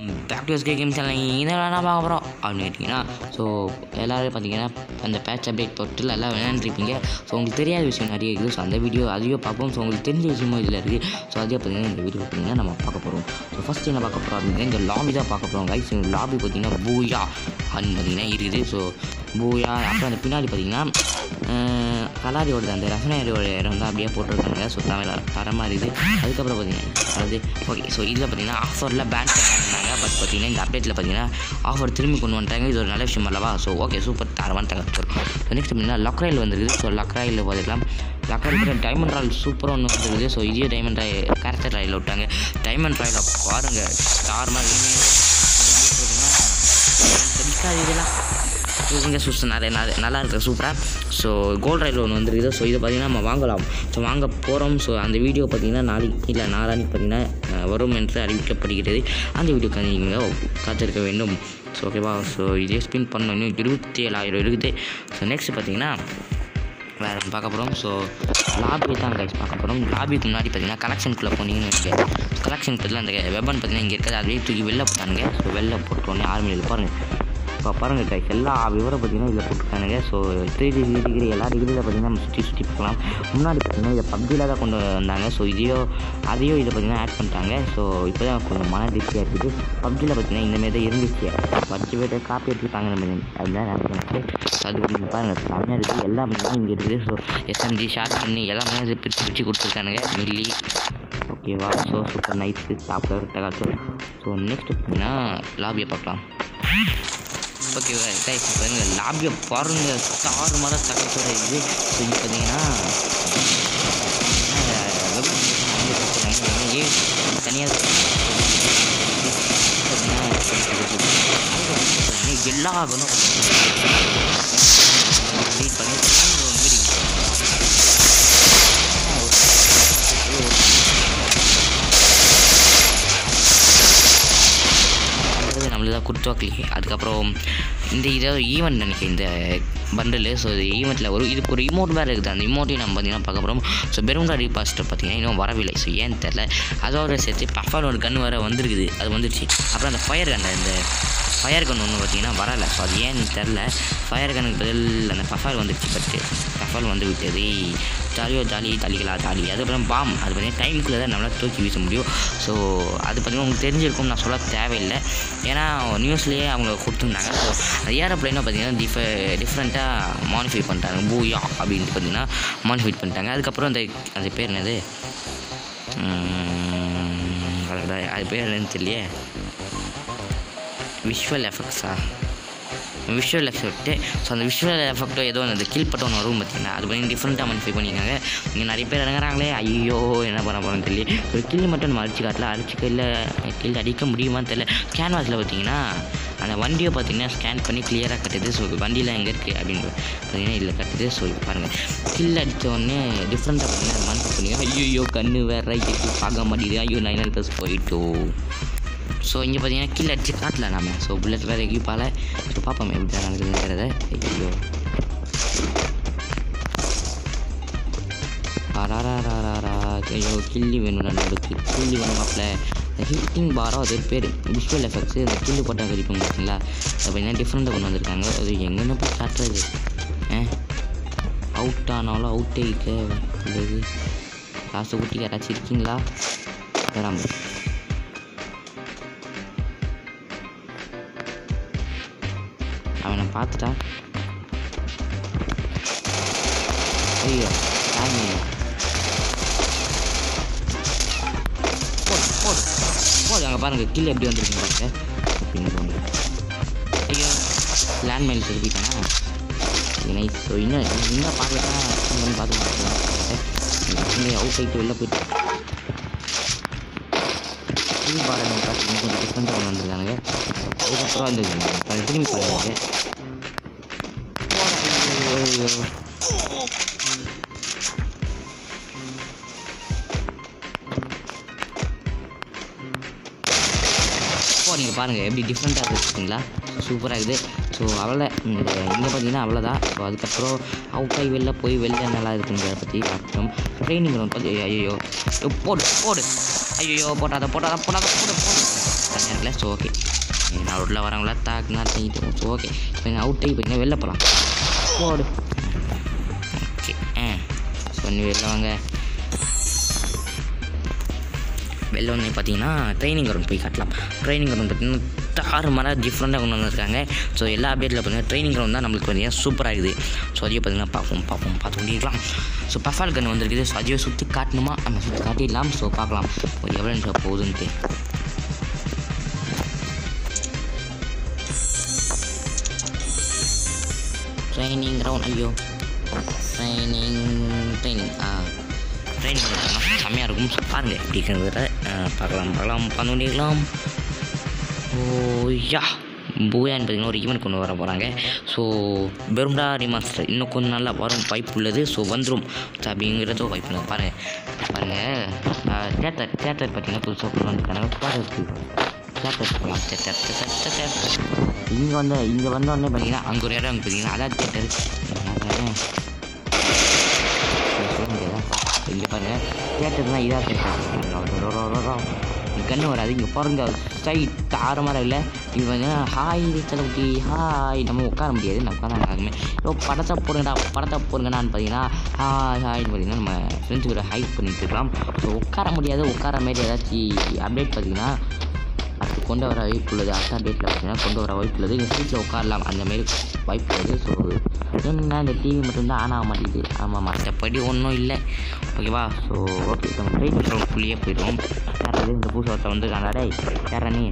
Back to SK game channel இதை வேணா பார்க்க போகிறோம் அப்படின்னு கேட்டிங்கன்னா ஸோ எல்லோரும் பார்த்தீங்கன்னா அந்த பேட்ச் அப்டேட் தொட்டில் எல்லாம் விளையாண்டுருப்பீங்க ஸோ உங்களுக்கு தெரியாத விஷயம் நிறைய இருக்குது ஸோ அந்த வீடியோ அதையும் பார்ப்போம் ஸோ உங்களுக்கு தெரிஞ்ச விஷயமும் இதில் இருக்குது ஸோ அதையும் பார்த்தீங்கன்னா இந்த வீடியோ பார்த்தீங்கன்னா நம்ம பார்க்க போகிறோம் ஸோ ஃபஸ்ட் என்ன பார்க்க போகிறோம் அப்படின்னா இந்த லாபி தான் பார்க்க போகிறோம் கைஸ் இந்த லாபி பார்த்தீங்கன்னா பூயா அப்படின்னு பார்த்தீங்கன்னா இருக்குது ஸோ பூயா அப்புறம் அந்த பின்னாடி பார்த்தீங்கன்னா அஹ், கலாரியோட அந்த ரசனையோட இடம் தான் அப்படியே போட்டிருக்காங்க ஸோ தமிழ் தரமாக இருக்குது அதுக்கப்புறம் பார்த்தீங்கன்னா அது ஓகே ஸோ இதில் பார்த்தீங்கன்னா ஆஃபரில் பேன் பண்ணாங்க பட் பார்த்தீங்கன்னா இந்த அப்டேட்டில் பார்த்தீங்கன்னா ஆஃபர் திரும்பி கொண்டு வந்துட்டாங்க இது ஒரு நல்ல விஷயம் அல்லவா ஸோ ஓகே சூப்பர் தரமான தகவல் ஸோ நெக்ஸ்ட் பார்த்தீங்கன்னா லக்ராயில் வந்துருக்குது ஸோ லக்ராயில் பார்த்துக்கலாம் லக்ராயில் டைமண்ட் ராயல் சூப்பராக ஒன்று வந்துருக்குது ஸோ இதே டைமண்ட் ராய் கேரக்டர் ராயில் விட்டாங்க டைமண்ட் ராயில் பாருங்கள் ஸ்டார் மாதிரி தெரிக்காது இதெல்லாம் இங்கே சூஸ் நிறைய நிறைய நல்லா இருக்குது சூப்பராக ஸோ கோல்ட் ரயில் ஒன்று வந்துருக்குது ஸோ இதை பார்த்தீங்கன்னா நம்ம வாங்கலாம் ஸோ வாங்க போகிறோம் ஸோ அந்த வீடியோ பார்த்தீங்கன்னா நாளைக்கு இல்லை நாளானிக்கு பார்த்தீங்கன்னா அஹ், வரும் என்று அறிவிக்கப்படுகிறது அந்த வீடியோக்கு நீங்கள் காத்திருக்க வேண்டும் ஸோ ஓகேவா ஸோ இதே ஸ்பின் பண்ணணும் இன்னும் இருபத்தி ஏழாயிரம் இருக்குது ஸோ நெக்ஸ்ட் பார்த்தீங்கன்னா வேறு ஒன்று பார்க்க போகிறோம் ஸோ லாபி தான் கைஸ் பார்க்க போகிறோம் லாபிக்கு முன்னாடி பார்த்தீங்கன்னா கலெக்ஷனுக்குள்ளே போனீங்கன்னு வச்சுக்க கலெக்ஷன் பதில் அந்த வெப்பன் பார்த்தீங்கன்னா இங்கே இருக்காது அதுவே தூக்கி வெளில போட்டானுங்க ஸோ வெளில போட்டோடனே ஆர்மியில் பாருங்கள் இப்போ பாருங்கள் கைஸ் எல்லா விவரம் பார்த்தீங்கன்னா இதில் போட்டுருக்கானுங்க ஸோ த்ரீ டிகிரி டிகிரி எல்லா டிகிரியில் பார்த்தீங்கன்னா நம்ம சுற்றி சுற்றி பார்க்கலாம் முன்னாடி பார்த்தீங்கன்னா இதை பப்ஜியில் தான் கொண்டு வந்தாங்க ஸோ இதையோ அதையோ இதை பார்த்தீங்கன்னா ஆட் பண்ணிட்டாங்க ஸோ இப்போ தான் கொஞ்சம் மன திருப்தியாக இருக்குது பப்ஜியில் பார்த்தீங்கன்னா இந்த மாதிரி தான் இருந்துச்சு பத்து பேர்ட்ட காப்பி எடுத்துட்டாங்க நம்ம அதுதான் ஆட் பண்ணிட்டு அது கொஞ்சம் பாருங்கள் செம்மையாக இருக்குது எல்லா பார்த்தீங்கன்னா இங்கே இருக்குது ஸோ எஸ்எம்ஜி ஷார்ட் பண்ணி எல்லாமே இது பிரித்து பிரித்து கொடுத்துருக்கானுங்க மில்லி ஓகேவா ஸோ சூப்பர் நைஸு சாப்பிட டகாச்சோ ஸோ நெக்ஸ்ட் பார்த்தீங்கன்னா லாபியை பார்க்கலாம் ஓகே கைஸ் பாருங்க லாபியை பாருங்க ஸ்டார் மாதிரி தகச்சோட இது ஸோ இது பார்த்தீங்கன்னா ஏ தனியாக எல்லா குணம் delete பண்ணி ஒரு வீடியோ பண்ணுறது நம்மளுக்கு தான் குத்துவாக்கலி அதுக்கப்புறம் இந்த இதாவது ஈவெண்ட் நினைக்கிறேன் இந்த பண்டலு ஸோ இது ஈவெண்ட்டில் ஒரு இதுக்கு ஒரு இமோட் வேறு இருக்குது அந்த இமோட்டையும் நம்ம பார்த்தீங்கன்னா பார்க்க போகிறோம் ஸோ பெருங்கா ரீபாஸ்ட்டர் பார்த்தீங்கன்னா இன்னும் வரவில்லை ஸோ ஏன்னு தெரில அதோட சேர்த்து பஃபால் ஒரு கன் வேறு வந்துருக்குது அது வந்துருச்சு அப்புறம் அந்த ஃபயர் கன் இந்த ஃபயர் கன் ஒன்று பார்த்தீங்கன்னா வரலை ஸோ அது ஏன்னு தெரில ஃபயர் கனுக்கு பதில் அந்த பஃபால் வந்துருச்சு பட்டு பஃபால் வந்து விட்டது ஜாலியோ ஜாலி தள்ளிக்கலாம் ஜாலி அதுக்கப்புறம் பாம் அது பார்த்தீங்கன்னா டைமுக்குள்ளே தான் நம்மளால் தூக்கி வீச முடியும் ஸோ அது பார்த்தீங்கன்னா உங்களுக்கு தெரிஞ்சிருக்கும் நான் சொல்ல தேவையில்லை ஏன்னா நியூஸ்லேயே அவங்க கொடுத்துருந்தாங்க ஸோ ஏரோப்ளைனாக பார்த்தீங்கன்னா டிஃப டிஃப்ரெண்ட்டாக மாடிஃபை பண்ணிட்டாங்க பூயா அப்படின்ட்டு பார்த்தீங்கன்னா மாடிஃபை பண்ணிட்டாங்க அதுக்கப்புறம் அந்த அது பேர் என்னது உம், அடடா, அது பேர் என்னன்னு தெரியலையே விஷுவல் எஃபெக்ட்ஸா விஷுவல் எஃபெக்ட்டு ஸோ அந்த விஷுவல் எஃபெக்ட்டோ ஏதோ அந்த கில் பட்டு ஒன்று வரும் பார்த்தீங்கன்னா அது பண்ணி டிஃப்ரெண்ட்டாக மாடிஃபை பண்ணியிருக்காங்க இங்கே நிறைய பேர் இறங்குறாங்களே ஐயோ என்ன பண்ண போகிறோம்னு தெரியல ஒரு கில் மட்டும் நம்ம அடிச்சு காட்டல அடிச்சு இல்லை கில் அடிக்க முடியுமான்னு தெரியல கேன்வாஸில் பார்த்தீங்கன்னா அந்த வண்டியை பார்த்தீங்கன்னா ஸ்கேன் பண்ணி கிளியராக கட்டுது ஸோ வண்டியில் எங்கே இருக்குது அப்படின்னு பார்த்தீங்கன்னா இல்லை கட்டுது ஸோ பாருங்கள் கில் அடித்த உடனே டிஃப்ரெண்ட்டாக பார்த்தீங்கன்னா அது மானிஃபை பண்ணி ஐயோ கண்ணு வேற எட்டி பார்க்க மாட்டேங்குது ஐயோ நைன் ப்ளஸ் போயிட்டோம் ஸோ இங்கே பார்த்தீங்கன்னா கீழே அடிச்சு காட்டல நாம ஸோ புல்லட் வேறு எகிப்பால ஸோ பார்ப்போம் எப்படி தான் நடக்குதுங்கிறத ஐயோ அராராராரா ஐயோ கில்லி வேணும் நடுக்கு கில்லி வேணுமாப்ல இந்த ஹிட்டிங் பாரோ அது ஒரு பேர் விஷுவல் எஃபெக்ட்ஸு இந்த கில்லி போட்டால் கழிப்போம் பார்த்தீங்களா அது பார்த்தீங்கன்னா டிஃப்ரெண்ட்டாக கொண்டு வந்திருக்காங்க அது எங்கன்னு போய் காட்டுறது அவுட் ஆனாலும் அவுட் ஆகிட்டு இது காசு குட்டி யாராச்சும் இருக்கீங்களா வராமல் அவனை பார்த்துட்டா ஐயோ யாருமே இல்லை. போடு போடு போடு அங்கே பாருங்கள் கீழே எப்படி வந்துருக்குங்க பாருங்க அப்படின்னு போங்க ஐயோ லேண்ட் மைல் திருப்பிட்டானா நைஸ் ஸோ இன்னும் இன்னும் பார்க்கலாம் பண்ணி பார்த்து பார்க்கலாம் இங்கே அவுட் ஆகிட்டு வெளில போயிட்டு திரும்பி பாருங்க பார்த்து கொஞ்சம் டிஃப்ரெண்ட்டாக கொண்டு வந்திருக்கானுங்க அதுக்கப்புறம் அந்த அது திரும்பி பாருங்க ஐயோ இப்போ நீங்கள் பாருங்கள் எப்படி டிஃப்ரெண்ட்டாக இருக்குங்களா சூப்பராக இருக்குது ஸோ அவ்வளோ இந்த இங்கே பார்த்தீங்கன்னா அவ்வளோதான் ஸோ அதுக்கப்புறம் அவுட் ஆகி வெளில போய் வெளில நல்லா இருக்குங்கிறத பற்றி பார்க்கணும் ட்ரைனிங் கிரவுண்ட் பார்த்து ஐயோ போடு போடு ஐயோ போட்டாத போட்டாத போட்டாத போடு போடு தெரியல ஸோ ஓகே நான் உள்ள வரவங்களா தாக்குனா தங்கிட்டு ஸோ ஓகே இப்போ எங்கள் அவுட் ஆகி போய் வெளில போகலாம் போடு ஓகே ஆ ஸோ நீ வெளில வாங்க வெளில வந்து பார்த்தீங்கன்னா ட்ரைனிங் கிரவுண்ட் போய் காட்டலாம் ட்ரைனிங் கிரவுண்ட் பார்த்தீங்கன்னா தாறு மரம் டிஃப்ரெண்ட்டாக கொண்டு வந்திருக்காங்க ஸோ எல்லா அப்டேட்டில் பார்த்தீங்கன்னா ட்ரைனிங் கிரவுண்ட் தான் நம்மளுக்கு பார்த்தீங்கன்னா சூப்பராக இருக்குது ஸோ அதையும் பார்த்தீங்கன்னா பார்ப்போம் பார்ப்போம் பார்த்து கொண்டிருக்கலாம் ஸோ பஃபால் கன் வந்திருக்குது ஸோ அதையும் சுற்றி காட்டணுமா நம்ம சுற்றி காட்டிடலாம் ஸோ பார்க்கலாம் ஒரு எவ்வளோ நிமிஷம் போகுதுன்ட்டு ட்ரைனிங் கிரவுண்ட் ஐயோ ட்ரைனிங் ட்ரைனிங் ஆ ட்ரைனிங் கிரவுண்ட் செம்மையாக இருக்கும் ஸோ பாருங்கள் எப்படி இருக்கிறத பார்க்கலாம் பார்க்கலாம் பார்த்து கொண்டிருக்கலாம் ஓ யா பூயான்னு பார்த்தீங்கன்னா ஒரு ஈவெண்ட் கொண்டு வர போகிறாங்க ஸோ பெரும்டா ரிமாஸ்டர் இன்னும் கொஞ்சம் நல்லா வரும் வாய்ப்பு உள்ளது ஸோ வந்துடும் அப்படிங்கிறதோ வாய்ப்பு இல்லை பாருங்கள் பாருங்கள் தேட்டர் தேட்டர் பார்த்தீங்கன்னா புதுசாக கொண்டு வந்துருக்காங்க தேட்டருக்கு தேட்டர் போகலாம் தேட்டர் தேட்டர் தேட்டர் இங்கே வந்து இங்கே வந்த உடனே பார்த்தீங்கன்னா அங்கே ஒரு இடம் பார்த்தீங்கன்னா அதான் தேட்டர் சொல்ல முடியாதா இங்கே பாருங்கள் தேட்டர்னா இதாக தேட்டர் கண்ணு வராது இங்கே பாருங்க சைட் தார மாதிரி இல்லை இது பார்த்தீங்கன்னா ஹாய் தளபதி ஹாய் நம்ம உட்கார முடியாது நம்ம உட்கார ஆகுமே ஓ படத்தை போடுங்கடா படத்தை போடுங்கடான்னு பார்த்தீங்கன்னா ஹாய் ஹாய்னு பார்த்தீங்கன்னா நம்ம ஃப்ரெண்ட்ஸ் கூட ஹைப் பண்ணிட்டு இருக்கலாம் ஸோ உட்கார முடியாது உட்கார மாரி ஏதாச்சும் அப்டேட் பார்த்தீங்கன்னா அது கொண்டு வர வாய்ப்பு உள்ளது அடுத்த டேட்டில் பார்த்தீங்கன்னா கொண்டு வர வாய்ப்பு உள்ளது இந்த சீட்டில் உட்காரலாம் அந்த மாரி வாய்ப்பு உள்ளது ஸோ என்ன இந்த டிவி மட்டும்தான் ஆன் ஆக மாட்டேங்குது ஆமாம் மற்றபடி ஒன்றும் இல்லை ஓகேவா ஸோ ஓகே நம்ம ட்ரெயின் க்ரௌண்ட்குள்ளேயே போயிடுவோம் யாராவது இந்த பூசை ஒருத்தன் வந்து டேய் யாரா நீ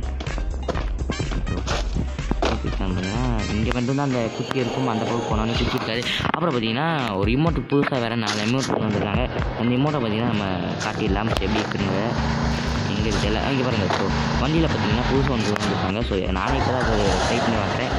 ஓகே பார்த்தீங்கன்னா இங்கே மட்டும்தான் அந்த குச்சி இருக்கும் அந்த பக்கம் போனோன்னே குச்சி இருக்காது அப்புறம் பார்த்தீங்கன்னா ஒரு இமோட்டு புதுசாக வேறு நாலு இமோட் கொண்டு வந்திருக்காங்க அந்த இமோட்டை பார்த்தீங்கன்னா நம்ம காட்டிடலாம் எப்படி இருக்குங்க எங்கே இருக்குது எல்லாம் இங்கே பாருங்கள் ஸோ வண்டியில் பார்த்தீங்கன்னா புதுசு ஒன்று வந்துருக்காங்க ஸோ நானே இப்போ தான் அது ட்ரை பண்ணி பார்க்குறேன்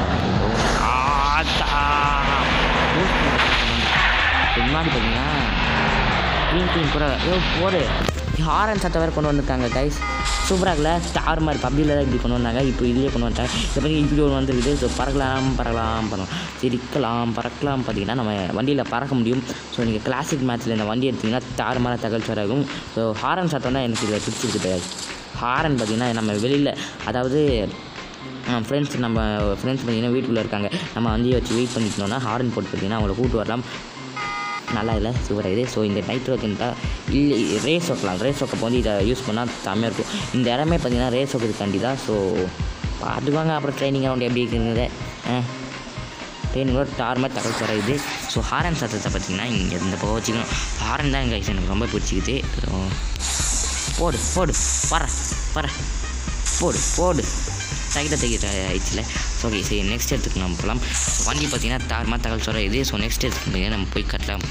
முன்னாடி பார்த்தீங்கன்னா க்ளீன் க்ளீன் கூட ஏதோ போடு ஹாரன் சட்டை வேறு கொண்டு வந்திருக்காங்க கைஸ் சூப்பராக இருக்குல்ல ஸ்டார் மாதிரி பப்ளியில் தான் இப்படி கொண்டு வந்தாங்க இப்போ இதுலேயே கொண்டு வந்துட்டாங்க இதை பற்றி இப்படி ஒன்று வந்துருக்குது ஸோ பறக்கலாம் பறக்கலாம் பறக்கலாம் சிரிக்கலாம் பறக்கலாம் பார்த்தீங்கன்னா நம்ம வண்டியில் பறக்க முடியும் ஸோ நீங்கள் கிளாசிக் மேட்ச்சில் இந்த வண்டி எடுத்திங்கன்னா தாறு மாதிரி தகவல் ஆகும் ஸோ ஹாரன் சட்டம் தான் எனக்கு இதில் பிடிச்சிருக்கு ஹாரன் பார்த்தீங்கன்னா நம்ம வெளியில் அதாவது ஃப்ரெண்ட்ஸ் நம்ம ஃப்ரெண்ட்ஸ் பார்த்தீங்கன்னா வீட்டுக்குள்ளே இருக்காங்க நம்ம வண்டியை வச்சு வெயிட் பண்ணிட்டோம்னா ஹாரன் போட்டு பார்த்தீங்கன்னா அவங்கள கூட்டு வரலாம் நல்லா இல்லை சூப்பராக இது ஸோ இந்த நைட்ரோ தின்ட்டா இல்லை ரேஸ் வைக்கலாம் ரேஸ் வைக்கப்போ வந்து இதை யூஸ் பண்ணால் செம்மையாக இருக்கும் இந்த இடமே பார்த்தீங்கன்னா ரேஸ் வைக்கிறதுக்காண்டி தான் ஸோ பார்த்துக்குவாங்க அப்புறம் ட்ரைனிங் அரௌண்ட் எப்படி இருக்குங்கிறத ட்ரெயினிங்கோட டார் மாதிரி தகவல் வர இது ஸோ ஹாரன் சத்தத்தை பார்த்தீங்கன்னா இங்கே இந்த போக வச்சுக்கணும் ஹாரன் தான் எங்கள் எனக்கு ரொம்ப பிடிச்சிக்குது ஸோ போடு போடு பற பற போடு போடு சைக்கிட்ட தைக்கிற ஆயிடுச்சுல ஸோ ஓகே சரி நெக்ஸ்ட் இடத்துக்கு நம்ம போகலாம் வண்டி பார்த்தீங்கன்னா தாரமாக தகவல் சொல்கிற இது ஸோ நெக்ஸ்ட் இடத்துக்கு பார்த்தீங்கன்னா நம்ம போய் கட்டலாம்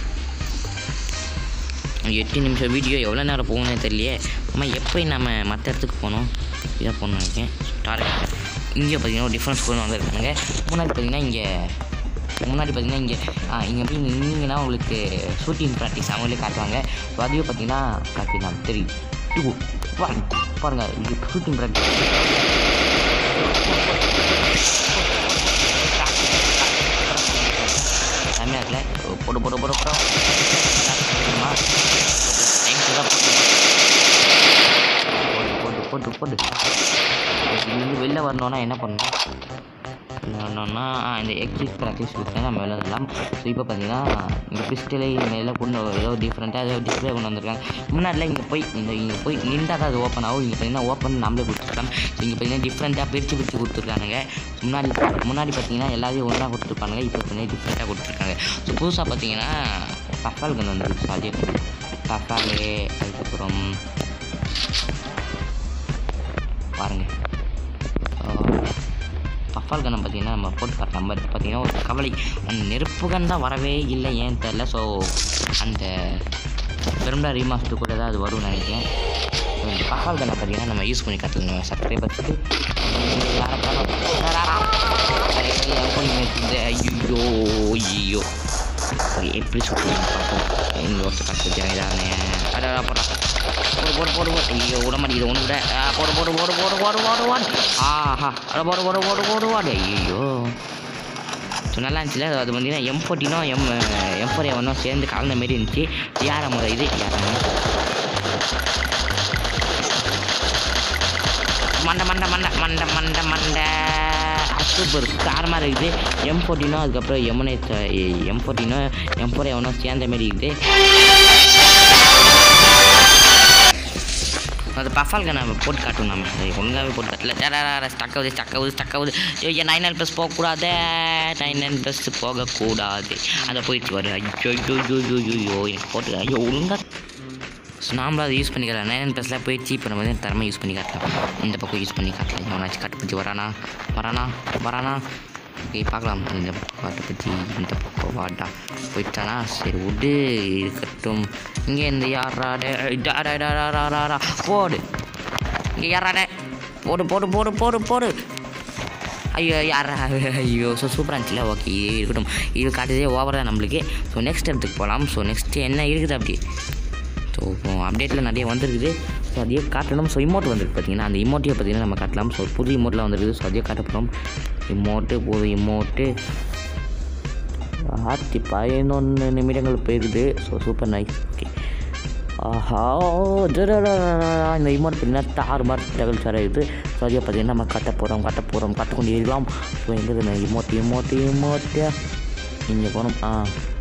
எட்டு நிமிஷம் வீடியோ எவ்வளோ நேரம் போகணும்னே தெரியலையே நம்ம எப்போ நம்ம மற்ற இடத்துக்கு போனோம் இதாக போகணும்னு நினைக்கிறேன் டார்கெட் இங்கே பார்த்தீங்கன்னா ஒரு டிஃப்ரென்ஸ் கொண்டு வந்திருக்காங்க முன்னாடி பார்த்தீங்கன்னா இங்கே முன்னாடி பார்த்தீங்கன்னா இங்கே இங்கே போய் நின்னீங்கன்னா உங்களுக்கு ஷூட்டிங் ப்ராக்டிஸ் அவங்களே காட்டுவாங்க ஸோ அதையும் பார்த்தீங்கன்னா காட்டிடலாம் த்ரீ டூ ஒன் பாருங்கள் இது ஷூட்டிங் ப்ராக்டிஸ் செம்மையாக இருக்குல்ல போடு போடு போடு போடு போட்டு போட்டு போட்டு இங்கேருந்து வெளில வரணுன்னா என்ன பண்ணணும் வரணும்னா இந்த எக்ஸிட் ப்ராக்டிஸ் கொடுத்தா நம்ம வெளில வரலாம் ஸோ இப்போ பார்த்தீங்கன்னா இந்த பிஸ்டலே மேலே கொண்டு ஏதோ டிஃப்ரெண்ட்டாக ஏதோ டிஸ்பிளே கொண்டு வந்திருக்காங்க முன்னாடிலாம் இங்கே போய் இந்த இங்கே போய் நின்றா தான் அது ஓப்பன் ஆகும் இங்கே பார்த்தீங்கன்னா ஓப்பன் நம்மளே கொடுத்துருக்கலாம் ஸோ இங்கே பார்த்தீங்கன்னா டிஃப்ரெண்ட்டாக பிரித்து பிரித்து கொடுத்துருக்கானுங்க முன்னாடி முன்னாடி பார்த்தீங்கன்னா எல்லாரையும் ஒன்றா கொடுத்துருப்பானுங்க இப்போ பார்த்தீங்கன்னா டிஃப்ரெண்ட்டாக கொடுத்துருக்காங்க ஸோ புதுசாக பார்த்தீங்கன்னா தஃபால் கன் வந்துருக்கு அதே தஃபாலு அதுக்கப்புறம் பாருங்கள் பஃபால் கண்ணை பார்த்தீங்கன்னா நம்ம போட்டு காட்டுற நம்பர் பார்த்தீங்கன்னா ஒரு கவலை அந்த நெருப்பு கன் தான் வரவே இல்லை ஏன்னு தெரில ஸோ அந்த பெரும்டா ரீமாஸ்டர் கூட தான் அது வரும்னு நினைக்கிறேன் So, இந்த பஃபால் கண்ணை பார்த்தீங்கன்னா நம்ம யூஸ் பண்ணி காட்டலாம் நம்ம சப்ஸ்கிரைபர்ஸுக்கு ஐயோ ஐயோ சரி எப்படி சொல்லுங்க பார்ப்போம் இந்த வருஷம் கற்று வச்சுருங்க அட போடா போடு போடு போடு போடு ஐயோ விட மாட்டேங்குது ஒன்று விட ஆ, போடு போடு போடு போடு போடு போடு போடு ஆஹா அட போடு போடு போடு போடு போடு ஐயோ ஸோ நல்லா இருந்துச்சுல அது பார்த்தீங்கன்னா எம் ஃபோர்ட்டினும் எம் எம் ஃபோர் எவனும் சேர்ந்து கலந்த மாரி இருந்துச்சு யார் முத இது யார் மண்டை மண்டை மண்டை மண்டை மண்டை மண்டை சூப்பர் காரமாக இருக்குது எம் ஃபோர்ட்டினோ அதுக்கப்புறம் எம்என்ஏ எம் ஃபோர்ட்டினோ எம் ஃபோர் எவனோ சேர்ந்த மாதிரி இருக்குது அது பஃபால்க நம்ம போட்டு காட்டும் நம்ம அது ஒழுங்காகவே போட்டு காட்டல ஸ்டக் ஆகுது ஸ்டக் ஆகுது ஸ்டக் ஆகுது ஐயோ நைன் நைன் ப்ளஸ் போகக்கூடாது நைன் நைன் ப்ளஸ் போகக்கூடாது அதை போயிடுச்சு வரும் ஐயோ ஐயோ ஐயோ ஐயோ ஐயோ எனக்கு போட்டு ஐயோ ஒழுங்காக ஸோ நாமளும் அதை யூஸ் பண்ணிக்கலாம் நைன் ப்ளஸில் போயிடுச்சு இப்போ நம்ம வந்து திறமை யூஸ் பண்ணி காட்டலாம் இந்த பக்கம் யூஸ் பண்ணி காட்டலாம் எவனாச்சும் கட்டுப்பச்சு வரானா வரானா வரானா ஓகே பார்க்கலாம் இந்த பக்கம் கட்டுப்பச்சு இந்த பக்கம் வாடா போயிட்டானா சரி விடு இருக்கட்டும் இங்கே இந்த யாராடே டா, டா, டா, டா, டா, டா, டா. போடு இங்கே யாராடே போடு போடு போடு போடு போடு ஐயோ யாரா ஐயோ ஸோ சூப்பராக இருந்துச்சுல ஓகே இது இருக்கட்டும் இது காட்டுதே ஓவர் தான் நம்மளுக்கு ஸோ நெக்ஸ்ட் இடத்துக்கு போகலாம் ஸோ நெக்ஸ்ட்டு என்ன இருக்குது அப்படி ஸோ அப்டேட்டில் நிறைய வந்திருக்குது ஸோ அதையே காட்டணும் ஸோ இமோட் வந்திருக்கு பார்த்தீங்கன்னா அந்த இமோட்டியை பார்த்தீங்கன்னா நம்ம காட்டலாம் ஸோ புது இமோட்லாம் வந்திருக்குது ஸோ அதையே காட்ட போகிறோம் இமோட்டு புது இமோட்டு ஆயிரத்தி பதினொன்று நிமிடங்கள் போயிருக்குது ஸோ சூப்பர் நைஸ் ஓகே ஆஹா ஜரரரரரா. இந்த இமோட் பார்த்தீங்கன்னா தாறு மாதிரி டகல் சார் இருக்குது ஸோ அதே பார்த்தீங்கன்னா நம்ம கட்ட போகிறோம் கட்ட போகிறோம் கட்ட கொண்டு இருக்கலாம் ஸோ எங்கே இமோட்டு இமோட்டு இமோட்டு இங்கே போகணும் ஆ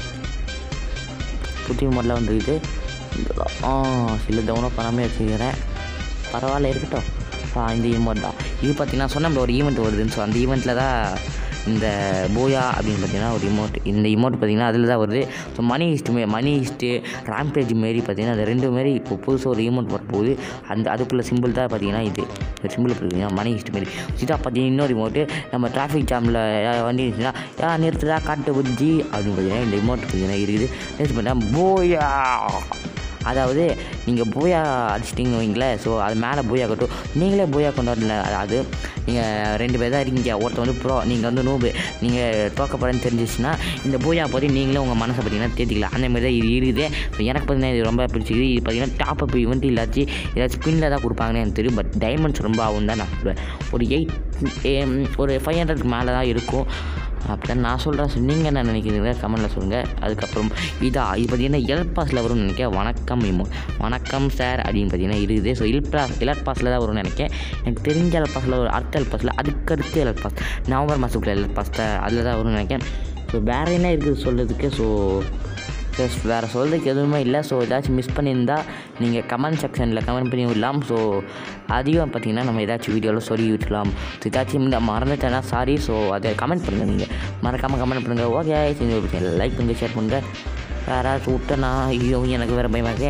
புது இமோட்லாம் வந்துருக்குது ஆ சில டவுனாக பண்ணாமே வச்சுக்கிறேன் பரவாயில்ல இருக்கட்டும் ஆ இந்த ஈவெண்ட் தான் இது பார்த்தீங்கன்னா சொன்ன ஒரு ஈவெண்ட் வருதுன்னு ஸோ அந்த ஈவெண்ட்டில் தான் இந்த போயா அப்படின்னு பார்த்தீங்கன்னா ஒரு இமோட் இந்த இமோட் பார்த்தீங்கன்னா அதில் தான் வருது ஸோ மணி ஹிஸ்ட்டு மே மணி ஹிஸ்ட்டு ராம்பேஜ் மாரி பார்த்தீங்கன்னா அது ரெண்டு மாரி இப்போ புதுசாக ஒரு ஈமோட் வரப்போகுது அந்த அதுக்குள்ள சிம்பிள் தான் பார்த்தீங்கன்னா இது இந்த சிம்பிள் பார்த்தீங்கன்னா மணி ஹிஸ்ட் மாரி இதாக பார்த்தீங்கன்னா இன்னொரு இமோட்டு நம்ம டிராஃபிக் ஜாமில் வண்டி இருந்துச்சுன்னா யா நிறுத்துடா காட்டு புஜ்ஜி அப்படின்னு பார்த்தீங்கன்னா இந்த இமோட் பார்த்தீங்கன்னா இருக்குது நெக்ஸ்ட் பார்த்தீங்கன்னா போயா அதாவது நீங்கள் பூயா அடிச்சிட்டிங்க வைங்களேன் ஸோ அது மேலே பூயா கட்டும் நீங்களே பூயா கொண்டாடல அது நீங்கள் ரெண்டு பேர் தான் இருக்கீங்க ஒருத்தர் வந்து ப்ரோ நீங்கள் வந்து நூபு நீங்கள் தோக்கப்படுறேன்னு தெரிஞ்சிச்சுன்னா இந்த பூயா பற்றி நீங்களே உங்கள் மனசை பார்த்தீங்கன்னா தேத்திக்கலாம் அந்த மாதிரி தான் இது இருக்குது ஸோ எனக்கு பார்த்தீங்கன்னா இது ரொம்ப பிடிச்சிக்குது இது பார்த்தீங்கன்னா டாப் அப் இவெண்ட் இல்லாச்சு ஏதாச்சும் பின்னில் தான் கொடுப்பாங்கன்னு எனக்கு தெரியும் பட் டைமண்ட்ஸ் ரொம்ப ஆகும் தான் நான் சொல்லுவேன் ஒரு எயிட் ஒரு ஃபைவ் ஹண்ட்ரட்க்கு மேலே தான் இருக்கும் அப்படின்னு நான் சொல்கிறேன் நீங்கள் என்ன நினைக்கிறீங்க கமெண்ட்டில் சொல்லுங்கள் அதுக்கப்புறம் இதா இது பார்த்தீங்கன்னா எல் பாஸில் வரும்னு நினைக்கிறேன் வணக்கம் இமோ வணக்கம் சார் அப்படின்னு பார்த்தீங்கன்னா இருக்குது ஸோ இல் பாஸ் எலட் பாஸில் தான் வரும்னு நினைக்கிறேன் எனக்கு தெரிஞ்ச எல் பாஸில் ஒரு அடுத்த எல் பாஸில் அதுக்கடுத்து எல் பாஸ் நவம்பர் மாதத்துக்குள்ள எல் பாஸ் தான் அதில் தான் வரும்னு நினைக்கிறேன் ஸோ வேறு என்ன இருக்குது சொல்கிறதுக்கு ஸோ ப்ளஸ் வேறு சொல்கிறதுக்கு எதுவுமே இல்லை ஸோ ஏதாச்சும் மிஸ் பண்ணியிருந்தா நீங்கள் கமெண்ட் செக்ஷனில் கமெண்ட் பண்ணி விடலாம் ஸோ அதையும் பார்த்தீங்கன்னா நம்ம ஏதாச்சும் வீடியோவில் சொல்லி விட்டுலாம் ஸோ ஏதாச்சும் இந்த மறந்துட்டேன்னா சாரி ஸோ அதை கமெண்ட் பண்ணுங்கள் நீங்கள் மறக்காமல் கமெண்ட் பண்ணுங்கள் ஓகே செஞ்சு லைக் பண்ணுங்கள் ஷேர் பண்ணுங்கள் வேறு யாராச்சும் விட்டேன்னா ஐயோ எனக்கு வேறு பயமாக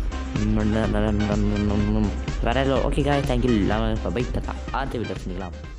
வேறு ஓகே காய் தேங்க்யூ பை தட்டா அடுத்த வீடியோ செஞ்சுக்கலாம்